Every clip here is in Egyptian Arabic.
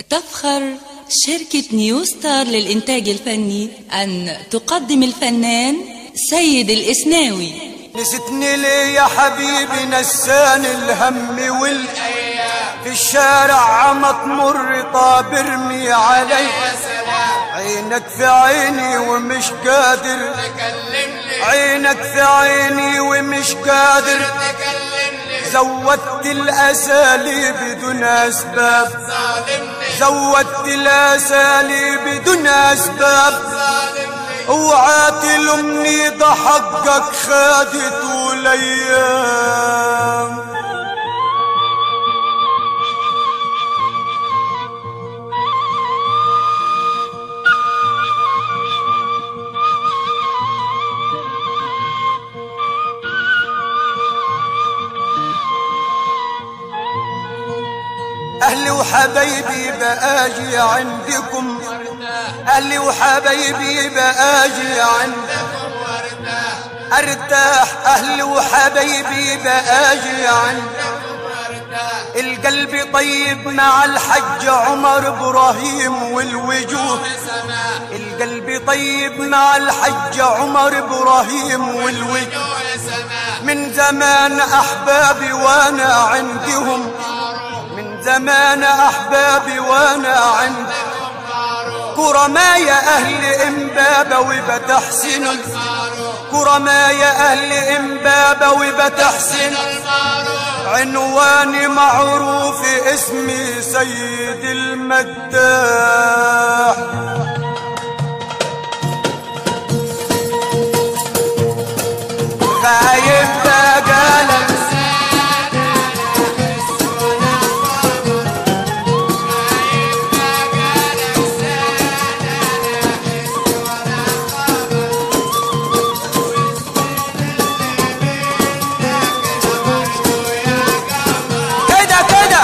تفخر شركة نيو ستار للإنتاج الفني أن تقدم الفنان سيد الإسناوي نستني لي يا حبيبي نسان الهم والأيام في الشارع عم تمر طاب ارمي علي عينك في عيني ومش قادر عينك في عيني ومش قادر زودت الأساليب بدون أسباب زودت الأساليب بدون أسباب اوعى تلومني ده حقك خدت والايام أهلي وحبايبي بآجي عندكم أهلي وحبايبي بآجي عندكم أرتاح أهلي وحبايبي بآجي عندكم القلب طيب مع الحج عمر إبراهيم والوجوه القلب طيب مع الحج عمر إبراهيم والوجوه من زمان أحبابي وأنا عندهم من زمان أحبابي وأنا عندهم كرما يا أهل إمبابة وبتحسن كرما يا أهل إمبابة وبتحسن عنواني معروف اسمي سيد المداح خايف تقالك كده كده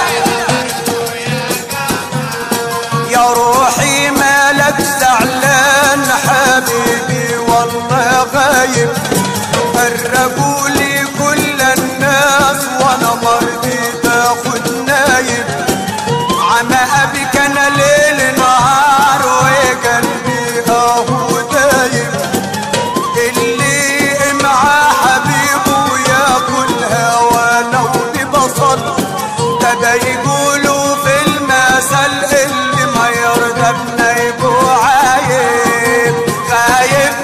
يا روحي مالك زعلان حبيبي والله غايب فرقوا لي كل الناس وانا مرضي باخد نايب عم ابيك انا ليل نهار وقلبي اهو دايب اللي مع حبيبه ياكل هوا لو ببصل ده يقولوا في المثل اللي ما يرضى بنايب وعايب خايب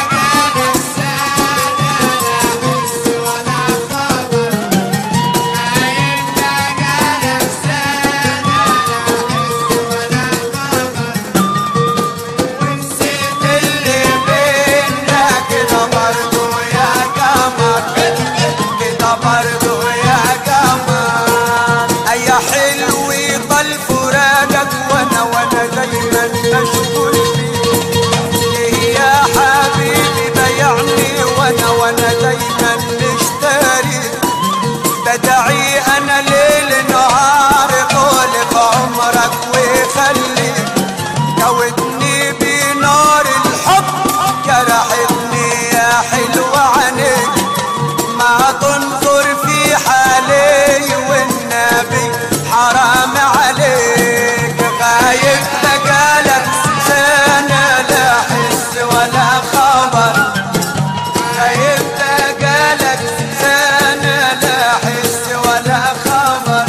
اللي بينا كده برضو يا قمر كده برضو يا قمر اي حلو يضل فراقك وانا وانا دايما مشغول فيك ليه يا حبيبي بيعني وانا وانا دايما مشتري بدعي انا ليل نهار طول بعمرك وخلي كوتني بنار الحب جرحتني يا حلوة عينيك ما تنظر في حالي والنبي حرام عليك غايب تقالك سنة لا حس ولا خبر غايب تقالك سنة لا حس ولا خبر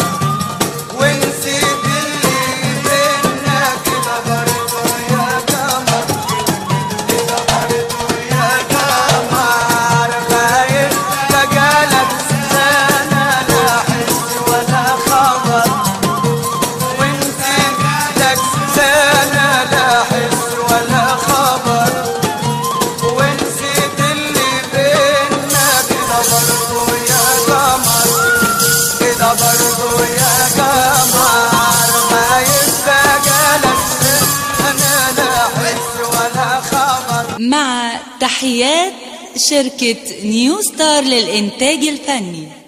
ونسيت اللي بينا كده برضو يا قمر كده برضو يا قمر غايب بقالك سنة لا حس ولا خبر ونسيت لك سنة لا حس ولا خبر ونسيت اللي بينا كده برضو يا قمر كده برضو يا قمر ما يبقى لك انا لا حس ولا خبر مع تحيات شركة نيو ستار للإنتاج الفني